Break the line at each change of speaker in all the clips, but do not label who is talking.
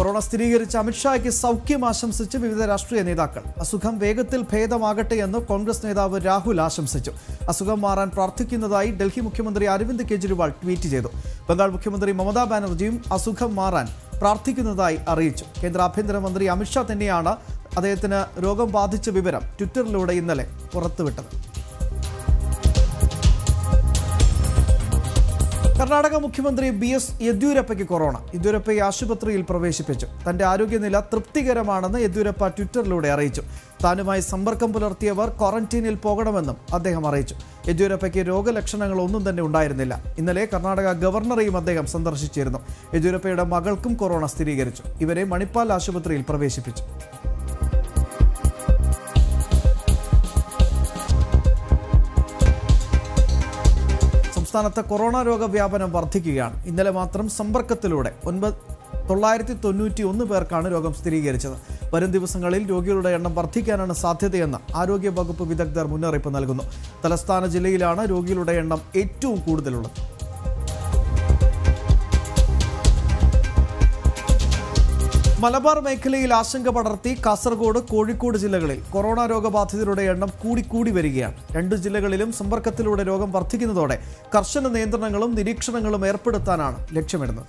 corona സ്ഥിരീകരിച്ച അമിത്ഷായ്ക്ക് സൗഖ്യം ആശംസിച്ച് വിവിധ രാഷ്ട്രീയ നേതാക്കൾ അസുഖം വേഗത്തിൽ ഭേദമാകട്ടെ എന്ന് കോൺഗ്രസ് നേതാവ് രാഹുൽ ആശംസിച്ചു അസുഖം മാറാൻ പ്രാർത്ഥിക്കുന്നതായി ഡൽഹി മുഖ്യമന്ത്രി അരവിന്ദ് കെജ്രിവാൾ ട്വീറ്റ് ചെയ്തു ബംഗാൾ മുഖ്യമന്ത്രി മമതാ ബാനർജിയും അസുഖം മാറാൻ പ്രാർത്ഥിക്കുന്നതായി അറിയിച്ചു കേന്ദ്ര ആഭ്യന്തരമന്ത്രി അമിത്ഷാ തന്നെയാണ് അദ്ദേഹത്തിന് രോഗം ബാധിച്ച വിവരം ട്വിറ്ററിലൂടെ ഇന്നലെ പുറത്തുവിട്ടത് കർണാടക മുഖ്യമന്ത്രി ബി എസ് യെദ്യൂരപ്പയ്ക്ക് കൊറോണ യെദ്യൂരപ്പയെ ആശുപത്രിയിൽ പ്രവേശിപ്പിച്ചു തന്റെ ആരോഗ്യനില തൃപ്തികരമാണെന്ന് യെദ്യൂരപ്പ ട്വിറ്ററിലൂടെ അറിയിച്ചു താനുമായി സമ്പർക്കം പുലർത്തിയവർ ക്വാറന്റീനിൽ പോകണമെന്നും അദ്ദേഹം അറിയിച്ചു യെദ്യൂരപ്പയ്ക്ക് രോഗലക്ഷണങ്ങൾ ഒന്നും തന്നെ ഉണ്ടായിരുന്നില്ല ഇന്നലെ കർണാടക ഗവർണറെയും അദ്ദേഹം സന്ദർശിച്ചിരുന്നു യെദ്യൂരപ്പയുടെ മകൾക്കും കൊറോണ സ്ഥിരീകരിച്ചു ഇവരെ മണിപ്പാൽ ആശുപത്രിയിൽ പ്രവേശിപ്പിച്ചു സംസ്ഥാനത്ത് കൊറോണ രോഗവ്യാപനം വർദ്ധിക്കുകയാണ് ഇന്നലെ മാത്രം സമ്പർക്കത്തിലൂടെ ഒൻപത് തൊള്ളായിരത്തി തൊണ്ണൂറ്റി ഒന്ന് പേർക്കാണ് രോഗം സ്ഥിരീകരിച്ചത് വരും ദിവസങ്ങളിൽ രോഗികളുടെ എണ്ണം വർദ്ധിക്കാനാണ് സാധ്യതയെന്ന് ആരോഗ്യ വകുപ്പ് വിദഗ്ധർ മുന്നറിയിപ്പ് നൽകുന്നു തലസ്ഥാന ജില്ലയിലാണ് രോഗികളുടെ എണ്ണം ഏറ്റവും കൂടുതലുള്ളത് മലബാർ മേഖലയിൽ ആശങ്ക പടർത്തി കാസർഗോഡ് കോഴിക്കോട് ജില്ലകളിൽ കൊറോണ രോഗബാധിതരുടെ എണ്ണം കൂടിക്കൂടി വരികയാണ് രണ്ടു ജില്ലകളിലും സമ്പർക്കത്തിലൂടെ രോഗം വർദ്ധിക്കുന്നതോടെ കർശന നിയന്ത്രണങ്ങളും നിരീക്ഷണങ്ങളും ഏർപ്പെടുത്താനാണ് ലക്ഷ്യമിടുന്നത്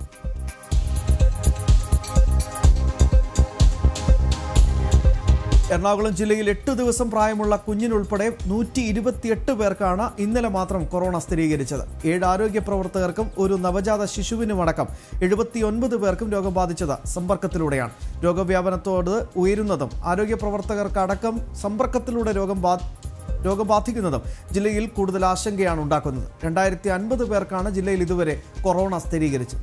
എറണാകുളം ജില്ലയിൽ എട്ട് ദിവസം പ്രായമുള്ള കുഞ്ഞിനുൾപ്പെടെ നൂറ്റി ഇരുപത്തിയെട്ട് പേർക്കാണ് ഇന്നലെ മാത്രം കൊറോണ സ്ഥിരീകരിച്ചത് ഏഴ് ആരോഗ്യ പ്രവർത്തകർക്കും ഒരു നവജാത ശിശുവിനുമടക്കം എഴുപത്തിയൊൻപത് പേർക്കും രോഗം ബാധിച്ചത് സമ്പർക്കത്തിലൂടെയാണ് രോഗവ്യാപനത്തോട് ഉയരുന്നതും ആരോഗ്യ പ്രവർത്തകർക്കടക്കം സമ്പർക്കത്തിലൂടെ രോഗം ബാ രോഗം ബാധിക്കുന്നതും ജില്ലയിൽ കൂടുതൽ ആശങ്കയാണ് ഉണ്ടാക്കുന്നത് രണ്ടായിരത്തി അൻപത് പേർക്കാണ് ജില്ലയിൽ ഇതുവരെ കൊറോണ സ്ഥിരീകരിച്ചത്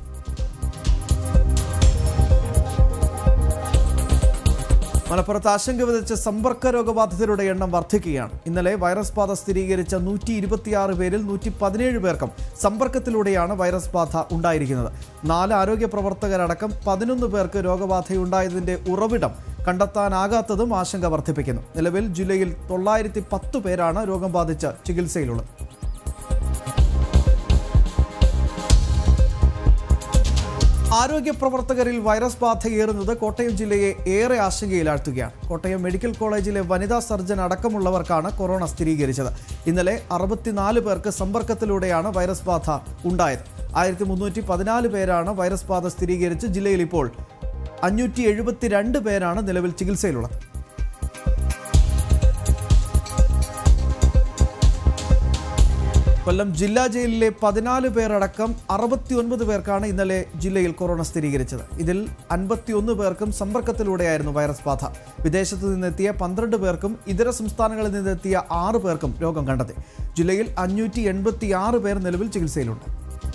മലപ്പുറത്ത് ആശങ്ക വിതച്ച സമ്പർക്ക രോഗബാധിതരുടെ എണ്ണം വർദ്ധിക്കുകയാണ് ഇന്നലെ വൈറസ് ബാധ സ്ഥിരീകരിച്ച നൂറ്റി ഇരുപത്തിയാറ് പേരിൽ നൂറ്റി പതിനേഴ് പേർക്കും സമ്പർക്കത്തിലൂടെയാണ് വൈറസ് ബാധ ഉണ്ടായിരിക്കുന്നത് നാല് ആരോഗ്യ പ്രവർത്തകരടക്കം പതിനൊന്ന് പേർക്ക് രോഗബാധയുണ്ടായതിന്റെ ഉറവിടം കണ്ടെത്താനാകാത്തതും ആശങ്ക വർദ്ധിപ്പിക്കുന്നു നിലവിൽ ജില്ലയിൽ തൊള്ളായിരത്തി പത്ത് പേരാണ് രോഗം ബാധിച്ച് ചികിത്സയിലുള്ളത് ആരോഗ്യ പ്രവർത്തകരിൽ വൈറസ് ബാധയേറുന്നത് കോട്ടയം ജില്ലയെ ഏറെ ആശങ്കയിലാഴ്ത്തുകയാണ് കോട്ടയം മെഡിക്കൽ കോളേജിലെ വനിതാ സർജൻ അടക്കമുള്ളവർക്കാണ് കൊറോണ സ്ഥിരീകരിച്ചത് ഇന്നലെ അറുപത്തിനാല് പേർക്ക് സമ്പർക്കത്തിലൂടെയാണ് വൈറസ് ബാധ ഉണ്ടായത് ആയിരത്തി മുന്നൂറ്റി പതിനാല് പേരാണ് വൈറസ് ബാധ സ്ഥിരീകരിച്ച് ജില്ലയിൽ ഇപ്പോൾ അഞ്ഞൂറ്റി എഴുപത്തിരണ്ട് പേരാണ് നിലവിൽ ചികിത്സയിലുള്ളത് കൊല്ലം ജില്ലാ ജയിലിലെ പതിനാല് പേരടക്കം അറുപത്തിയൊൻപത് പേർക്കാണ് ഇന്നലെ ജില്ലയിൽ കൊറോണ സ്ഥിരീകരിച്ചത് ഇതിൽ അൻപത്തിയൊന്ന് പേർക്കും സമ്പർക്കത്തിലൂടെയായിരുന്നു വൈറസ് ബാധ വിദേശത്തു നിന്നെത്തിയ പന്ത്രണ്ട് പേർക്കും ഇതര സംസ്ഥാനങ്ങളിൽ നിന്നെത്തിയ ആറ് പേർക്കും രോഗം കണ്ടെത്തി ജില്ലയിൽ അഞ്ഞൂറ്റി എൺപത്തി ആറ് പേർ നിലവിൽ ചികിത്സയിലുണ്ട്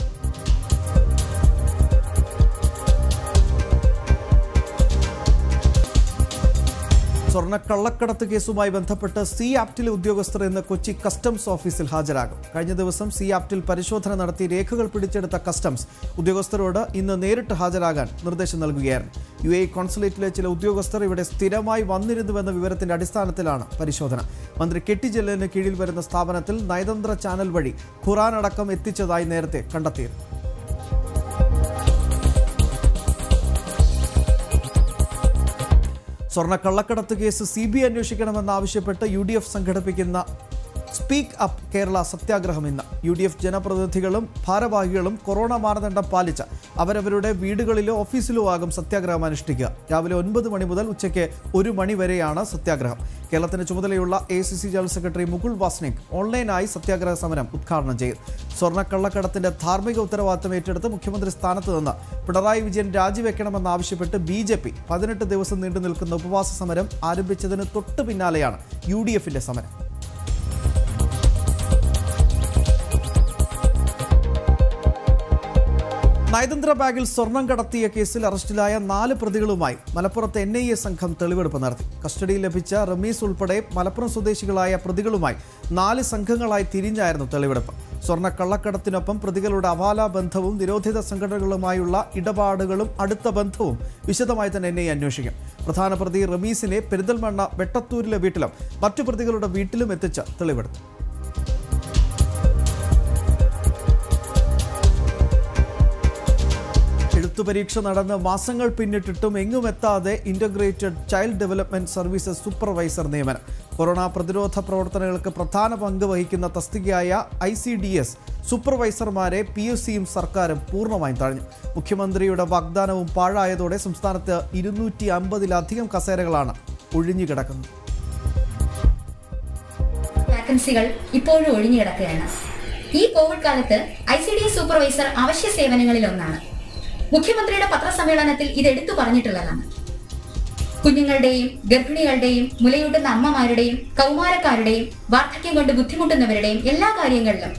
സ്വർണ്ണ കള്ളക്കടത്ത് കേസുമായി ബന്ധപ്പെട്ട് സി ആപ്റ്റിലെ ഉദ്യോഗസ്ഥർ ഇന്ന് കൊച്ചി കസ്റ്റംസ് ഓഫീസിൽ ഹാജരാകും കഴിഞ്ഞ ദിവസം സി ആപ്റ്റിൽ പരിശോധന നടത്തി രേഖകൾ പിടിച്ചെടുത്ത കസ്റ്റംസ് ഉദ്യോഗസ്ഥരോട് ഇന്ന് നേരിട്ട് ഹാജരാകാൻ നിർദ്ദേശം നൽകുകയായിരുന്നു യു എ കോൺസുലേറ്റിലെ ചില ഉദ്യോഗസ്ഥർ ഇവിടെ സ്ഥിരമായി വന്നിരുന്നുവെന്ന വിവരത്തിന്റെ അടിസ്ഥാനത്തിലാണ് പരിശോധന മന്ത്രി കെട്ടി ജലീലിന് കീഴിൽ വരുന്ന സ്ഥാപനത്തിൽ നയതന്ത്ര ചാനൽ വഴി ഖുറാൻ അടക്കം എത്തിച്ചതായി നേരത്തെ കണ്ടെത്തിയിരുന്നു സ്വർണ്ണ കള്ളക്കടത്ത് കേസ് സി ബി ഐ അന്വേഷിക്കണമെന്നാവശ്യപ്പെട്ട് യു ഡി എഫ് സംഘടിപ്പിക്കുന്ന സ്പീക്ക് അപ്പ് കേരള സത്യാഗ്രഹം ഇന്ന് യു ഡി എഫ് ജനപ്രതിനിധികളും ഭാരവാഹികളും കൊറോണ മാനദണ്ഡം പാലിച്ച് അവരവരുടെ വീടുകളിലോ ഓഫീസിലോ ആകും സത്യാഗ്രഹം അനുഷ്ഠിക്കുക രാവിലെ ഒൻപത് മണി മുതൽ ഉച്ചയ്ക്ക് ഒരു മണി വരെയാണ് സത്യാഗ്രഹം കേരളത്തിന് ചുമതലയുള്ള A C C general secretary Mukul Wasnik ഓൺലൈനായി സത്യാഗ്രഹ സമരം ഉദ്ഘാടനം ചെയ്തു സ്വർണ്ണ കള്ളക്കടത്തിന്റെ ധാർമ്മിക ഉത്തരവാദിത്തം ഏറ്റെടുത്ത് മുഖ്യമന്ത്രി സ്ഥാനത്ത് നിന്ന് പിണറായി വിജയൻ രാജിവെക്കണമെന്നാവശ്യപ്പെട്ട് ബി ജെ പി പതിനെട്ട് ദിവസം നീണ്ടു നിൽക്കുന്ന ഉപവാസ സമരം ആരംഭിച്ചതിന് തൊട്ടു പിന്നാലെയാണ് യു ഡി എഫിന്റെ സമരം നയതന്ത്ര ബാഗിൽ സ്വർണം കടത്തിയ കേസിൽ അറസ്റ്റിലായ നാല് പ്രതികളുമായി മലപ്പുറത്ത് എൻ ഐ എ സംഘം തെളിവെടുപ്പ് നടത്തി കസ്റ്റഡിയിൽ ലഭിച്ച റമീസ് ഉൾപ്പെടെ മലപ്പുറം സ്വദേശികളായ പ്രതികളുമായി നാല് സംഘങ്ങളായി തിരിഞ്ഞായിരുന്നു തെളിവെടുപ്പ് സ്വർണ്ണ കള്ളക്കടത്തിനൊപ്പം പ്രതികളുടെ അവാല ബന്ധവും നിരോധിത സംഘടനകളുമായുള്ള ഇടപാടുകളും അടുത്ത ബന്ധവും വിശദമായി തന്നെ എൻ ഐ അന്വേഷിക്കും പ്രധാന പ്രതി റമീസിനെ പെരിന്തൽമണ്ണ വെട്ടത്തൂരിലെ വീട്ടിലും മറ്റു പ്രതികളുടെ വീട്ടിലും എത്തിച്ച് തെളിവെടുത്തു എഴുത്തു പരീക്ഷ നടന്ന് മാസങ്ങൾ പിന്നിട്ടിട്ടും എങ്ങും എത്താതെ integrated child development services supervisor നിയമനം കൊറോണ പ്രതിരോധ പ്രവർത്തനങ്ങൾക്ക് പ്രധാന പങ്ക് വഹിക്കുന്ന തസ്തികയായ ഐ സി ഡി എസ് സൂപ്പർവൈസർമാരെ പി എസ് സിയും സർക്കാരും പൂർണ്ണമായും തഴഞ്ഞു മുഖ്യമന്ത്രിയുടെ വാഗ്ദാനവും പാഴായതോടെ സംസ്ഥാനത്ത് ഇരുന്നൂറ്റി അമ്പതിലധികം കസേരകളാണ് ഒഴിഞ്ഞുകിടക്കുന്നത്
വാക്കൻസികൾ ഇപ്പോഴും ഒഴിഞ്ഞു കിടക്കുകയാണ് ഈ കോവിഡ് കാലത്ത് I C D S supervisor അവശ്യ സേവനങ്ങളിൽ ഒന്നാണ് മുഖ്യമന്ത്രിയുടെ പത്രസമ്മേളനത്തിൽ ഇത് എടുത്തു പറഞ്ഞിട്ടുള്ളതാണ് കുഞ്ഞുങ്ങളുടെയും ഗർഭിണികളുടെയും മുലയൂട്ടുന്ന അമ്മമാരുടെയും കൗമാരക്കാരുടെയും വാർദ്ധക്യം കൊണ്ട് ബുദ്ധിമുട്ടുന്നവരുടെയും എല്ലാ കാര്യങ്ങളിലും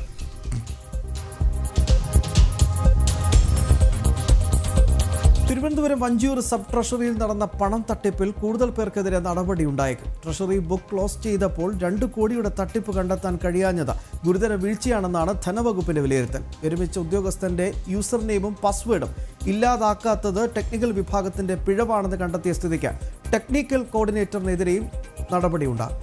തിരുവനന്തപുരം വഞ്ചിയൂർ സബ് ട്രഷറിയിൽ നടന്ന പണം തട്ടിപ്പിൽ കൂടുതൽ പേർക്കെതിരെ നടപടിയുണ്ടായേക്കും ട്രഷറി ബുക്ക് ക്ലോസ് ചെയ്തപ്പോൾ രണ്ട് കോടിയുടെ തട്ടിപ്പ് കണ്ടെത്താൻ കഴിയാഞ്ഞത് ഗുരുതര വീഴ്ചയാണെന്നാണ് ധനവകുപ്പിന്റെ വിലയിരുത്തൽ വിരമിച്ച ഉദ്യോഗസ്ഥന്റെ യൂസർ നെയിമും പാസ്വേഡും ഇല്ലാതാക്കാത്തത് ടെക്നിക്കൽ വിഭാഗത്തിന്റെ പിഴവാണെന്ന് കണ്ടെത്തിയ സ്ഥിതിക്ക് ടെക്നിക്കൽ കോർഡിനേറ്ററിനെതിരെയും നടപടിയുണ്ടാകും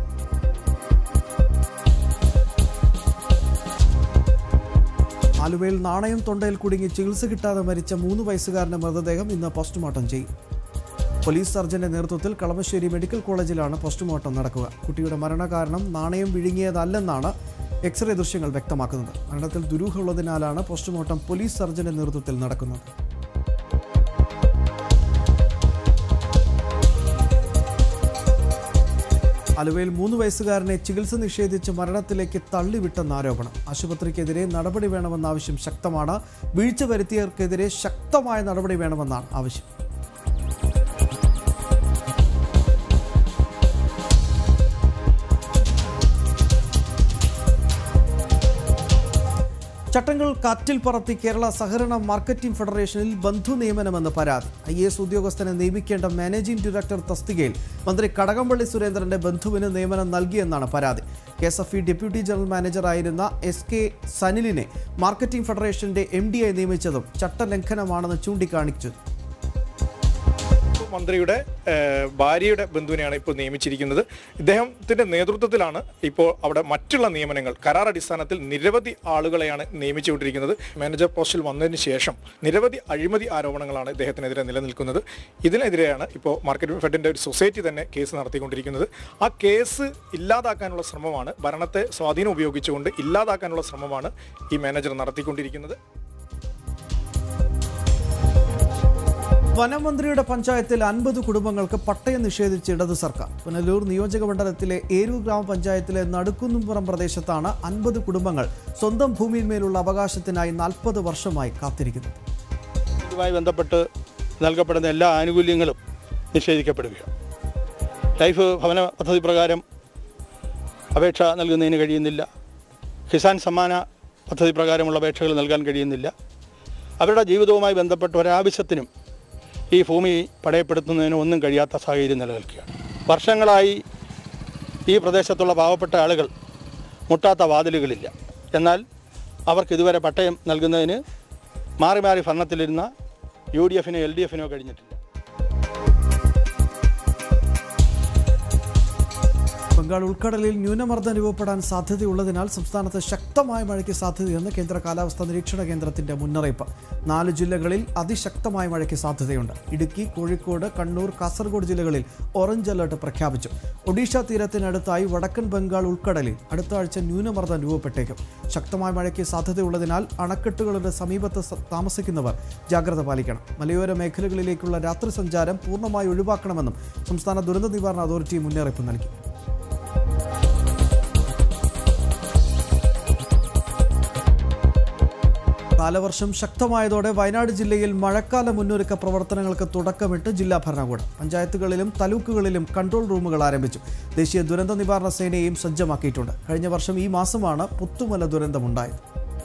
ആലുവയിൽ നാണയം തൊണ്ടയിൽ കുടുങ്ങി ചികിത്സ കിട്ടാതെ മരിച്ച മൂന്ന് വയസ്സുകാരന്റെ മൃതദേഹം ഇന്ന് പോസ്റ്റ്മോർട്ടം ചെയ്യും പോലീസ് സർജന്റെ നേതൃത്വത്തിൽ കളമശ്ശേരി മെഡിക്കൽ കോളേജിലാണ് പോസ്റ്റ്മോർട്ടം നടക്കുക കുട്ടിയുടെ മരണകാരണം നാണയം വിഴുങ്ങിയതല്ലെന്നാണ് എക്സ്റേ ദൃശ്യങ്ങൾ വ്യക്തമാക്കുന്നത് മരണത്തിൽ ദുരൂഹമുള്ളതിനാലാണ് പോസ്റ്റ്മോർട്ടം പോലീസ് സർജന്റെ നേതൃത്വത്തിൽ നടക്കുന്നത് ആലുവയിൽ മൂന്ന് വയസ്സുകാരനെ ചികിത്സ നിഷേധിച്ച് മരണത്തിലേക്ക് തള്ളിവിട്ടെന്ന ആരോപണം ആശുപത്രിക്കെതിരെ നടപടി വേണമെന്ന ആവശ്യം ശക്തമാണ് വീഴ്ച വരുത്തിയവർക്കെതിരെ ശക്തമായ നടപടി വേണമെന്നാണ് ആവശ്യം ചട്ടങ്ങൾ കാറ്റിൽ പറത്തി കേരള സഹകരണ മാർക്കറ്റിംഗ് ഫെഡറേഷനിൽ ബന്ധു നിയമനമെന്ന് പരാതി ഐ എസ് ഉദ്യോഗസ്ഥനെ നിയമിക്കേണ്ട മാനേജിംഗ് ഡയറക്ടർ തസ്തികയിൽ മന്ത്രി കടകംപള്ളി സുരേന്ദ്രന്റെ ബന്ധുവിന് നിയമനം നൽകിയെന്നാണ് പരാതി K S F E deputy general മാനേജറായിരുന്ന എസ് കെ സനിലിനെ മാർക്കറ്റിംഗ് ഫെഡറേഷന്റെ എം ഡി ആയി നിയമിച്ചതും ചട്ടലംഘനമാണെന്ന് ചൂണ്ടിക്കാണിച്ചു
മന്ത്രിയുടെ ഏഹ്, ഭാര്യയുടെ ബന്ധുവിനെയാണ് ഇപ്പോൾ നിയമിച്ചിരിക്കുന്നത് ഇദ്ദേഹത്തിന്റെ നേതൃത്വത്തിലാണ് ഇപ്പോൾ അവിടെ മറ്റുള്ള നിയമനങ്ങൾ കരാർ അടിസ്ഥാനത്തിൽ നിരവധി ആളുകളെയാണ് നിയമിച്ചുകൊണ്ടിരിക്കുന്നത് മാനേജർ പോസ്റ്റിൽ വന്നതിന് ശേഷം നിരവധി അഴിമതി ആരോപണങ്ങളാണ് ഇദ്ദേഹത്തിനെതിരെ നിലനിൽക്കുന്നത് ഇതിനെതിരെയാണ് ഇപ്പോൾ മാർക്കറ്റ് ഫെഡിന്റെ ഒരു സൊസൈറ്റി തന്നെ കേസ് നടത്തിക്കൊണ്ടിരിക്കുന്നത് ആ കേസ് ഇല്ലാതാക്കാനുള്ള ശ്രമമാണ് ഭരണത്തെ സ്വാധീനം ഉപയോഗിച്ചുകൊണ്ട് ഇല്ലാതാക്കാനുള്ള ശ്രമമാണ് ഈ മാനേജർ നടത്തിക്കൊണ്ടിരിക്കുന്നത്
വനമന്ത്രിയുടെ പഞ്ചായത്തിൽ അൻപത് കുടുംബങ്ങൾക്ക് പട്ടയം നിഷേധിച്ച് ഇടത് സർക്കാർ പുനലൂർ നിയോജക മണ്ഡലത്തിലെ ഏരൂർ ഗ്രാമപഞ്ചായത്തിലെ നടുക്കുന്നുംപുറം പ്രദേശത്താണ് അൻപത് കുടുംബങ്ങൾ സ്വന്തം ഭൂമിയിന്മേലുള്ള അവകാശത്തിനായി നാൽപ്പത് വർഷമായി കാത്തിരിക്കുന്നത്
ഇതുമായി ബന്ധപ്പെട്ട് നൽകപ്പെടുന്ന എല്ലാ ആനുകൂല്യങ്ങളും നിഷേധിക്കപ്പെടുകയാണ് ലൈഫ് ഭവന പദ്ധതി പ്രകാരം അപേക്ഷ നൽകുന്നതിന് കഴിയുന്നില്ല കിസാൻ സമ്മാന പദ്ധതി പ്രകാരമുള്ള അപേക്ഷകൾ നൽകാൻ കഴിയുന്നില്ല അവരുടെ ജീവിതവുമായി ബന്ധപ്പെട്ട ഒരാവശ്യത്തിനും ഈ ഭൂമി പടയപ്പെടുത്തുന്നതിന് ഒന്നും കഴിയാത്ത സാഹചര്യം നിലനിൽക്കുകയാണ് വർഷങ്ങളായി ഈ പ്രദേശത്തുള്ള പാവപ്പെട്ട ആളുകൾ മുട്ടാത്ത വാതിലുകളില്ല എന്നാൽ അവർക്ക് ഇതുവരെ പട്ടയം നൽകുന്നതിന് മാറി മാറി ഭരണത്തിലിരുന്ന യു ഡി എഫിനോ എൽ ഡി എഫിനോ കഴിഞ്ഞിട്ടില്ല
ബംഗാൾ ഉൾക്കടലിൽ ന്യൂനമർദ്ദം രൂപപ്പെടാൻ സാധ്യതയുള്ളതിനാൽ സംസ്ഥാനത്ത് ശക്തമായ മഴയ്ക്ക് സാധ്യതയെന്ന് കേന്ദ്ര കാലാവസ്ഥാ നിരീക്ഷണ കേന്ദ്രത്തിന്റെ മുന്നറിയിപ്പ് നാല് ജില്ലകളിൽ അതിശക്തമായ മഴയ്ക്ക് സാധ്യതയുണ്ട് ഇടുക്കി കോഴിക്കോട് കണ്ണൂർ കാസർഗോഡ് ജില്ലകളിൽ ഓറഞ്ച് അലർട്ട് പ്രഖ്യാപിച്ചു ഒഡീഷ തീരത്തിനടുത്തായി വടക്കൻ ബംഗാൾ ഉൾക്കടലിൽ അടുത്ത ആഴ്ച ന്യൂനമർദ്ദം രൂപപ്പെട്ടേക്കും ശക്തമായ മഴയ്ക്ക് സാധ്യതയുള്ളതിനാൽ അണക്കെട്ടുകളുടെ സമീപത്ത് സ- താമസിക്കുന്നവർ ജാഗ്രത പാലിക്കണം മലയോര മേഖലകളിലേക്കുള്ള രാത്രി സഞ്ചാരം പൂർണ്ണമായി ഒഴിവാക്കണമെന്നും സംസ്ഥാന ദുരന്ത നിവാരണ അതോറിറ്റി മുന്നറിയിപ്പ് നൽകി കാലവർഷം ശക്തമായതോടെ വയനാട് ജില്ലയിൽ മഴക്കാല മുന്നൊരുക്ക പ്രവർത്തനങ്ങൾക്ക് തുടക്കമിട്ട് ജില്ലാ ഭരണകൂടം പഞ്ചായത്തുകളിലും താലൂക്കുകളിലും കൺട്രോൾ റൂമുകൾ ആരംഭിച്ചു ദേശീയ ദുരന്ത നിവാരണ സേനയെയും സജ്ജമാക്കിയിട്ടുണ്ട് കഴിഞ്ഞ വർഷം ഈ മാസമാണ് പുത്തുമല ദുരന്തമുണ്ടായത്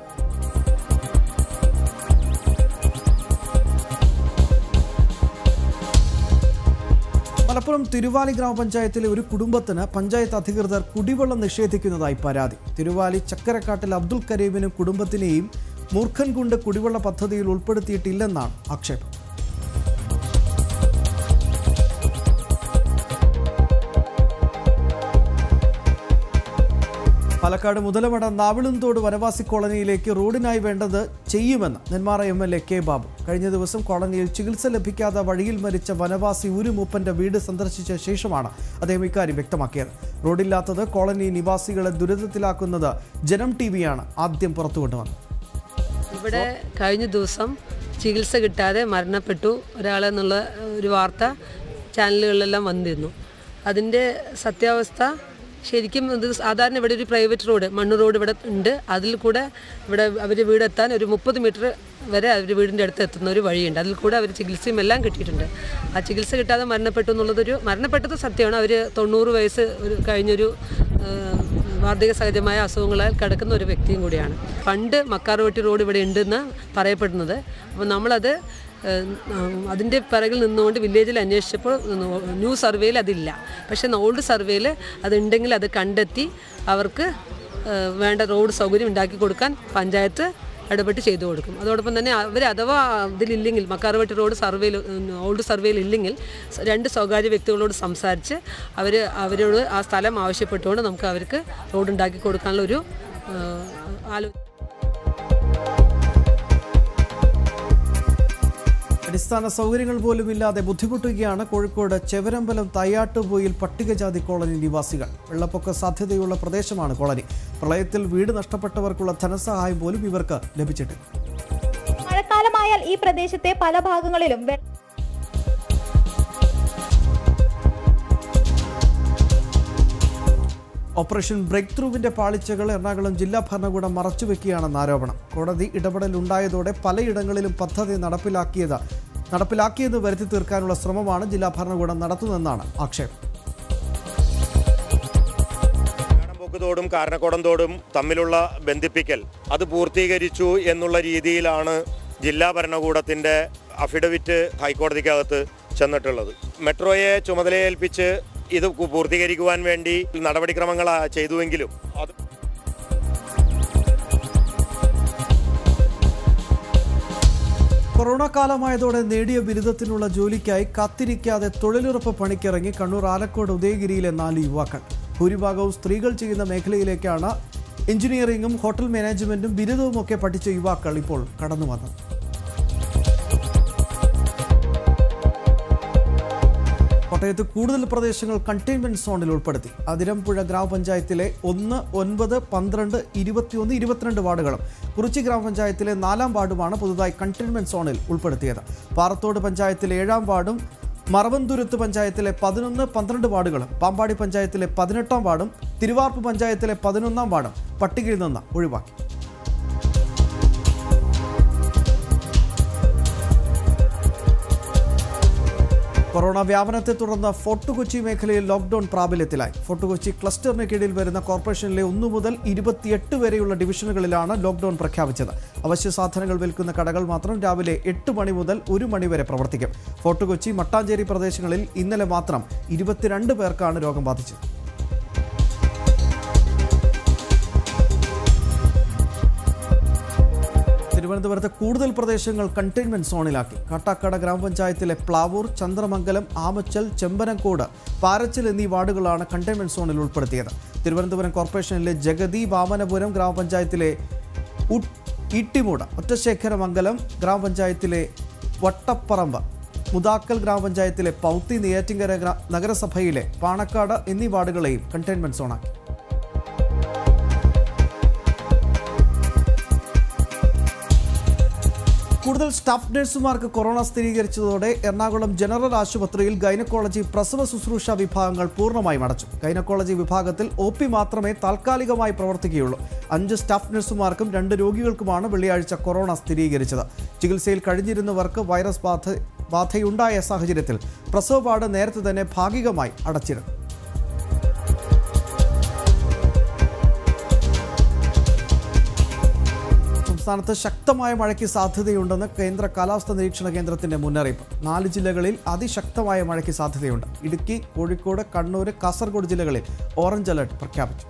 മലപ്പുറം തിരുവാലി ഗ്രാമപഞ്ചായത്തിലെ ഒരു കുടുംബത്തിന് പഞ്ചായത്ത് അധികൃതർ കുടിവെള്ളം നിഷേധിക്കുന്നതായി പരാതി തിരുവാലി ചക്കരക്കാട്ടിൽ അബ്ദുൽ കരീമിനും കുടുംബത്തിനെയും മൂർഖൻകുണ്ട് കുടിവെള്ള പദ്ധതിയിൽ ഉൾപ്പെടുത്തിയിട്ടില്ലെന്നാണ് ആക്ഷേപം പാലക്കാട് മുതലമട നാവിളുംതോട് വനവാസി കോളനിയിലേക്ക് റോഡിനായി വേണ്ടത് ചെയ്യുമെന്ന് Nenmara M L A K Babu കഴിഞ്ഞ ദിവസം കോളനിയിൽ ചികിത്സ ലഭിക്കാതെ വഴിയിൽ മരിച്ച വനവാസി ഉരുമൂപ്പന്റെ വീട് സന്ദർശിച്ച ശേഷമാണ് അദ്ദേഹം ഇക്കാര്യം വ്യക്തമാക്കിയത് റോഡില്ലാത്തത് കോളനി നിവാസികളെ ദുരിതത്തിലാക്കുന്നത് ജനം ടി വിയാണ് ആദ്യം പുറത്തുകൊണ്ടുവന്നത്
ഇവിടെ കഴിഞ്ഞ ദിവസം ചികിത്സ കിട്ടാതെ മരണപ്പെട്ടു ഒരാളെന്നുള്ള ഒരു വാർത്ത ചാനലുകളിലെല്ലാം വന്നിരുന്നു അതിൻ്റെ സത്യാവസ്ഥ ശരിക്കും ഇത് സാധാരണ ഇവിടെ ഒരു പ്രൈവറ്റ് റോഡ് മണ്ണ് റോഡ് ഇവിടെ ഉണ്ട് അതിൽ കൂടെ ഇവിടെ അവർ വീടെത്താൻ ഒരു മുപ്പത് മീറ്റർ വരെ അവർ വീടിൻ്റെ അടുത്ത് എത്തുന്ന ഒരു വഴിയുണ്ട് അതിൽ കൂടെ അവർ ചികിത്സയും എല്ലാം കിട്ടിയിട്ടുണ്ട് ആ ചികിത്സ കിട്ടാതെ മരണപ്പെട്ടു എന്നുള്ളതൊരു മരണപ്പെട്ടത് സത്യമാണ് അവർ തൊണ്ണൂറ് വയസ്സ് ഒരു കഴിഞ്ഞൊരു ഏഹ്, വാർദ്ധക്യ സഹജമായ അസുഖങ്ങളാൽ കിടക്കുന്ന ഒരു വ്യക്തിയും കൂടിയാണ് പണ്ട് മക്കാറുവട്ടി റോഡ് ഇവിടെ ഉണ്ടെന്ന് പറയപ്പെടുന്നത് അപ്പോൾ നമ്മളത് ഏഹ്, ഉം, അതിൻ്റെ പിറകിൽ നിന്നുകൊണ്ട് വില്ലേജിൽ അന്വേഷിച്ചപ്പോൾ ന്യൂ സർവേയിൽ അതില്ല പക്ഷേ ഓൾഡ് സർവേയിൽ അതുണ്ടെങ്കിൽ അത് കണ്ടെത്തി അവർക്ക് ഏഹ്, വേണ്ട റോഡ് സൗകര്യം ഉണ്ടാക്കി കൊടുക്കാൻ പഞ്ചായത്ത് ഇടപെട്ട് ചെയ്തു കൊടുക്കും അതോടൊപ്പം തന്നെ അവർ അഥവാ ഇതിലില്ലെങ്കിൽ മക്കാറുവട്ടി റോഡ് സർവേയിൽ ഓൾഡ് സർവേയിൽ ഇല്ലെങ്കിൽ സ- രണ്ട് സ്വകാര്യ വ്യക്തികളോട് സംസാരിച്ച് അവർ അവരോട് ആ സ്ഥലം ആവശ്യപ്പെട്ടുകൊണ്ട് നമുക്ക് അവർക്ക് റോഡ് ഉണ്ടാക്കി കൊടുക്കാനുള്ള ഒരു ആലോ
അടിസ്ഥാന സൗകര്യങ്ങൾ പോലും ഇല്ലാതെ ബുദ്ധിമുട്ടുകയാണ് കോഴിക്കോട് ചെവരമ്പലം തയ്യാട്ടുപോയിൽ പട്ടികജാതി കോളനി നിവാസികൾ വെള്ളപ്പൊക്ക സാധ്യതയുള്ള പ്രദേശമാണ് കോളനി പ്രളയത്തിൽ വീട് നഷ്ടപ്പെട്ടവർക്കുള്ള ധനസഹായം പോലും ഇവർക്ക് ലഭിച്ചിട്ടില്ല
മഴക്കാലമായാൽ ഈ പ്രദേശത്തെ പല ഭാഗങ്ങളിലും വെ-
ഓപ്പറേഷൻ ബ്രേക്ക് ത്രൂവിന്റെ പാളിച്ചകൾ എറണാകുളം ജില്ലാ ഭരണകൂടം മറച്ചുവെക്കുകയാണെന്ന് ആരോപണം കോടതി ഇടപെടൽ ഉണ്ടായതോടെ പലയിടങ്ങളിലും പദ്ധതി നടപ്പിലാക്കിയത് നടപ്പിലാക്കിയെന്ന് വരുത്തി തീർക്കാനുള്ള ശ്രമമാണ് ജില്ലാ ഭരണകൂടം നടത്തുന്നതെന്നാണ് ആക്ഷേപം
കടമ്പോക്ക് തോടും കാരണക്കോടം തോടും തമ്മിലുള്ള ബന്ധിപ്പിക്കൽ അത് പൂർത്തീകരിച്ചു എന്നുള്ള രീതിയിലാണ് ജില്ലാ ഭരണകൂടത്തിൻ്റെ അഫിഡവിറ്റ് ഹൈക്കോടതിക്കകത്ത് ചെന്നിട്ടുള്ളത് മെട്രോയെ ചുമതലയേൽപ്പിച്ച് ഇത് കു- പൂർത്തീകരിക്കുവാൻ വേണ്ടി നടപടിക്രമങ്ങൾ ആ, ചെയ്തുവെങ്കിലും അത്
കൊറോണ കാലമായതോടെ നേടിയ ബിരുദത്തിനുള്ള ജോലിക്കായി കാത്തിരിക്കാതെ തൊഴിലുറപ്പ് പണിക്കിറങ്ങി കണ്ണൂർ ആലക്കോട് ഉദയഗിരിയിലെ നാല് യുവാക്കൾ ഭൂരിഭാഗവും സ്ത്രീകൾ ചെയ്യുന്ന മേഖലയിലേക്കാണ് എഞ്ചിനീയറിംഗും ഹോട്ടൽ മാനേജ്മെന്റും ബിരുദവും ഒക്കെ പഠിച്ച യുവാക്കൾ ഇപ്പോൾ കടന്നു വന്നത് കോട്ടയത്ത് കൂടുതൽ പ്രദേശങ്ങൾ കണ്ടെയ്ൻമെന്റ് സോണിൽ ഉൾപ്പെടുത്തി അതിരമ്പുഴ ഗ്രാമപഞ്ചായത്തിലെ ഒന്ന് ഒൻപത് പന്ത്രണ്ട് ഇരുപത്തിയൊന്ന് ഇരുപത്തിരണ്ട് വാർഡുകളും കുറിച്ചി ഗ്രാമപഞ്ചായത്തിലെ നാലാം വാർഡുമാണ് പുതുതായി കണ്ടെയ്ൻമെന്റ് സോണിൽ ഉൾപ്പെടുത്തിയത് പാറത്തോട് പഞ്ചായത്തിലെ ഏഴാം വാർഡും മറവന്തുരുത്ത് പഞ്ചായത്തിലെ പതിനൊന്ന് പന്ത്രണ്ട് വാർഡുകളും പാമ്പാടി പഞ്ചായത്തിലെ പതിനെട്ടാം വാർഡും തിരുവാർപ്പ് പഞ്ചായത്തിലെ പതിനൊന്നാം വാർഡും പട്ടികയിൽ നിന്ന് ഒഴിവാക്കി കൊറോണ വ്യാപനത്തെ തുടർന്ന് ഫോർട്ട് കൊച്ചി മേഖലയിൽ ലോക്ഡൌൺ പ്രാബല്യത്തിലായി ഫോർട്ട് കൊച്ചി ക്ലസ്റ്ററിന് കീഴിൽ വരുന്ന കോർപ്പറേഷനിലെ ഒന്നു മുതൽ ഇരുപത്തിയെട്ട് വരെയുള്ള ഡിവിഷനുകളിലാണ് ലോക്ഡൌൺ പ്രഖ്യാപിച്ചത് അവശ്യ സാധനങ്ങൾ വിൽക്കുന്ന കടകൾ മാത്രം രാവിലെ എട്ട് മണി മുതൽ ഒരു മണി വരെ പ്രവർത്തിക്കും ഫോർട്ട് കൊച്ചി മട്ടാഞ്ചേരി പ്രദേശങ്ങളിൽ ഇന്നലെ മാത്രം ഇരുപത്തിരണ്ട് പേർക്കാണ് രോഗം ബാധിച്ചത് തിരുവനന്തപുരത്തെ കൂടുതൽ പ്രദേശങ്ങൾ കണ്ടെയ്ൻമെന്റ് സോണിലാക്കി കാട്ടാക്കട ഗ്രാമപഞ്ചായത്തിലെ പ്ലാവൂർ ചന്ദ്രമംഗലം ആമച്ചൽ ചെമ്പനക്കോട് പാരച്ചൽ എന്നീ വാർഡുകളാണ് കണ്ടെയ്ൻമെന്റ് സോണിൽ ഉൾപ്പെടുത്തിയത് തിരുവനന്തപുരം കോർപ്പറേഷനിലെ ജഗതി വാമനപുരം ഗ്രാമപഞ്ചായത്തിലെ ഉ- ഈട്ടിമൂട് ഒറ്റശേഖരമംഗലം ഗ്രാമപഞ്ചായത്തിലെ വട്ടപ്പറമ്പ് മുതാക്കൽ ഗ്രാമപഞ്ചായത്തിലെ പൗത്തി നെയ്യാറ്റിങ്കര ഗ്രാ- നഗരസഭയിലെ പാണക്കാട് എന്നീ വാർഡുകളെയും കണ്ടെയ്ൻമെന്റ് സോണാക്കി കൂടുതൽ സ്റ്റാഫ് നഴ്സുമാർക്ക് കൊറോണ സ്ഥിരീകരിച്ചതോടെ എറണാകുളം ജനറൽ ആശുപത്രിയിൽ ഗൈനക്കോളജി പ്രസവ ശുശ്രൂഷ വിഭാഗങ്ങൾ പൂർണ്ണമായും അടച്ചു ഗൈനക്കോളജി വിഭാഗത്തിൽ ഒ പി മാത്രമേ താൽക്കാലികമായി പ്രവർത്തിക്കുകയുള്ളൂ അഞ്ച് സ്റ്റാഫ് നഴ്സുമാർക്കും രണ്ട് രോഗികൾക്കുമാണ് വെള്ളിയാഴ്ച കൊറോണ സ്ഥിരീകരിച്ചത് ചികിത്സയിൽ കഴിഞ്ഞിരുന്നവർക്ക് വൈറസ് ബാധ ബാധയുണ്ടായ സാഹചര്യത്തിൽ പ്രസവ വാർഡ് നേരത്തെ തന്നെ ഭാഗികമായി അടച്ചിരുന്നു സംസ്ഥാനത്ത് ശക്തമായ മഴയ്ക്ക് സാധ്യതയുണ്ടെന്ന് കേന്ദ്ര കാലാവസ്ഥാ നിരീക്ഷണ കേന്ദ്രത്തിന്റെ മുന്നറിയിപ്പ് നാല് ജില്ലകളിൽ അതിശക്തമായ മഴയ്ക്ക് സാധ്യതയുണ്ട് ഇടുക്കി കോഴിക്കോട് കണ്ണൂർ കാസർഗോഡ് ജില്ലകളിൽ ഓറഞ്ച് അലർട്ട് പ്രഖ്യാപിച്ചു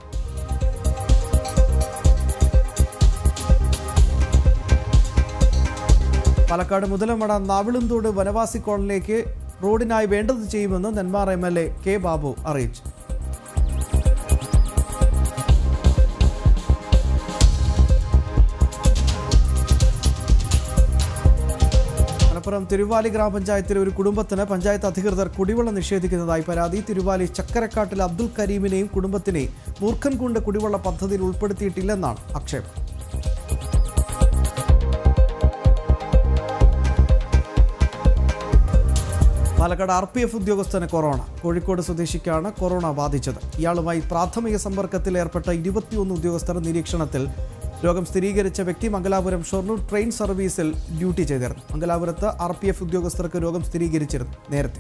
പാലക്കാട് മുതലമട നാവിളുംതോട് വനവാസി കോളനിയിലേക്ക് റോഡിനായി വേണ്ടത് ചെയ്യുമെന്ന് Nenmara M L A K Babu അറിയിച്ചു മലപ്പുറം തിരുവാലി ഗ്രാമപഞ്ചായത്തിലെ ഒരു കുടുംബത്തിന് പഞ്ചായത്ത് അധികൃതർ കുടിവെള്ളം നിഷേധിക്കുന്നതായി പരാതി തിരുവാലി ചക്കരക്കാട്ടിൽ അബ്ദുൽ കരീമിനെയും കുടുംബത്തിനെയും മൂർഖൻകുണ്ട് കുടിവെള്ള പദ്ധതിയിൽ ഉൾപ്പെടുത്തിയിട്ടില്ലെന്നാണ് ആക്ഷേപം പാലക്കാട് ആർ പി എഫ് ഉദ്യോഗസ്ഥന് കൊറോണ കോഴിക്കോട് സ്വദേശിക്കാണ് കൊറോണ ബാധിച്ചത് ഇയാളുമായി പ്രാഥമിക സമ്പർക്കത്തിൽ ഏർപ്പെട്ട ഇരുപത്തിയൊന്ന് ഉദ്യോഗസ്ഥർ നിരീക്ഷണത്തിൽ രോഗം സ്ഥിരീകരിച്ച വ്യക്തി മംഗലാപുരം ഷൊർണൂർ ട്രെയിൻ സർവീസിൽ ഡ്യൂട്ടി ചെയ്തിരുന്നു മംഗലാപുരത്ത് ആർ പി എഫ് ഉദ്യോഗസ്ഥർക്ക് രോഗം സ്ഥിരീകരിച്ചിരുന്നു നേരത്തെ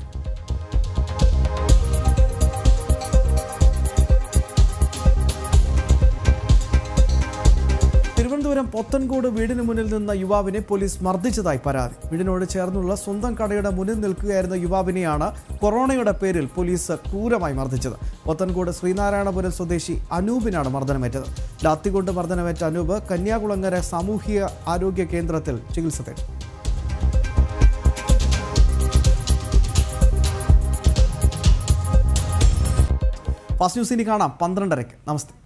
തിരുവനന്തപുരം പോത്തൻകോട് വീടിന് മുന്നിൽ നിന്ന യുവാവിനെ പോലീസ് മർദ്ദിച്ചതായി പരാതി വീടിനോട് ചേർന്നുള്ള സ്വന്തം കടയുടെ മുന്നിൽ നിൽക്കുകയായിരുന്ന യുവാവിനെയാണ് കൊറോണയുടെ പേരിൽ പോലീസ് ക്രൂരമായി മർദ്ദിച്ചത് പോത്തൻകോട് ശ്രീനാരായണപുരം സ്വദേശി അനൂപിനാണ് മർദ്ദനമേറ്റത് ലാത്തികൊണ്ട് മർദ്ദനമേറ്റ അനൂപ് കന്യാകുളങ്ങര സാമൂഹിക ആരോഗ്യ കേന്ദ്രത്തിൽ ചികിത്സ തേടി ഫാസ്റ്റ് ന്യൂസ് ഇനി കാണാം പന്ത്രണ്ടരയ്ക്ക് നമസ്തേ